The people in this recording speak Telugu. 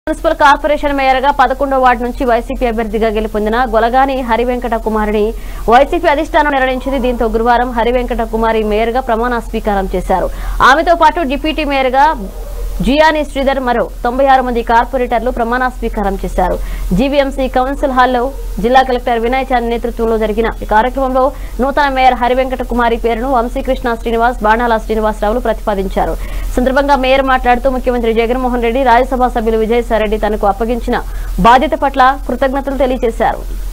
మున్సిపల్ కార్పొరేషన్ మేయర్ గా పదకొండో వార్డు నుంచి వైసీపీ అభ్యర్థిగా గెలుపొందిన గొలగాని హరివెంకట కుమారిని వైసీపీ అధిష్టానం నిర్ణయించింది దీంతో గురువారం హరివెంకట కుమారి మేయర్ గా ప్రమాణ స్వీకారం చేశారు ఆమెతో పాటు డిప్యూటీ మేయర్ గా జియాని శ్రీధర్ మరో తొంభై ఆరు మంది కార్పొరేటర్లు ప్రమాణ స్వీకారం చేశారు జీవీఎంసీ కౌన్సిల్ హాల్లో జిల్లా కలెక్టర్ వినయ్ చాంద్ నేతృత్వంలో జరిగిన ఈ కార్యక్రమంలో నూతన మేయర్ హరివెంకట కుమారి పేరును వంశీకృష్ణ శ్రీనివాస్ బాణాల శ్రీనివాసరావులు ప్రతిపాదించారు సందర్భంగా మేయర్ మాట్లాడుతూ ముఖ్యమంత్రి జగన్మోహన్ రెడ్డి రాజ్యసభ సభ్యులు విజయసాయిరెడ్డి తనకు అప్పగించిన బాధ్యత పట్ల కృతజ్ఞతలు తెలియజేశారు